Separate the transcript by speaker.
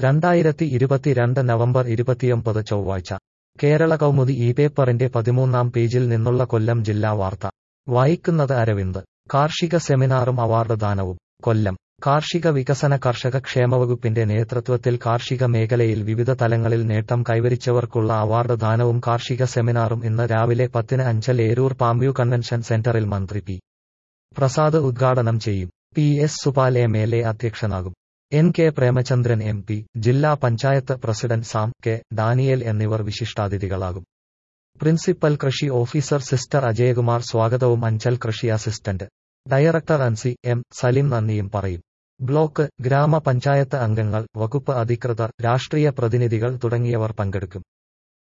Speaker 1: രണ്ടായിരത്തി ഇരുപത്തിരണ്ട് നവംബർ ഇരുപത്തിയൊമ്പത് ചൊവ്വാഴ്ച കേരള കൗമുദി ഈ പേപ്പറിന്റെ പതിമൂന്നാം പേജിൽ നിന്നുള്ള കൊല്ലം ജില്ലാ വാർത്ത വായിക്കുന്നത് അരവിന്ദ് കാർഷിക സെമിനാറും അവാർഡ് ദാനവും കൊല്ലം കാർഷിക വികസന കർഷക ക്ഷേമവകുപ്പിന്റെ നേതൃത്വത്തിൽ കാർഷിക മേഖലയിൽ വിവിധ തലങ്ങളിൽ നേട്ടം കൈവരിച്ചവർക്കുള്ള അവാർഡ് ദാനവും കാർഷിക സെമിനാറും ഇന്ന് രാവിലെ പത്തിന് അഞ്ചൽ ഏരൂർ പാമ്പ്യൂ കൺവെൻഷൻ സെന്ററിൽ മന്ത്രി പി പ്രസാദ് ഉദ്ഘാടനം ചെയ്യും P S Supal M L A അധ്യക്ഷനാകും N K Premachandran M P ജില്ലാ പഞ്ചായത്ത് പ്രസിഡന്റ് സാം കെ ഡാനിയേൽ എന്നിവർ വിശിഷ്ടാതിഥികളാകും പ്രിൻസിപ്പൽ കൃഷി ഓഫീസർ സിസ്റ്റർ അജയകുമാർ സ്വാഗതവും അഞ്ചൽ കൃഷി assistant director Ansi M Salim നന്ദിയും പറയും ബ്ലോക്ക് ഗ്രാമപഞ്ചായത്ത് അംഗങ്ങൾ വകുപ്പ് അധികൃതർ രാഷ്ട്രീയ പ്രതിനിധികൾ തുടങ്ങിയവർ പങ്കെടുക്കും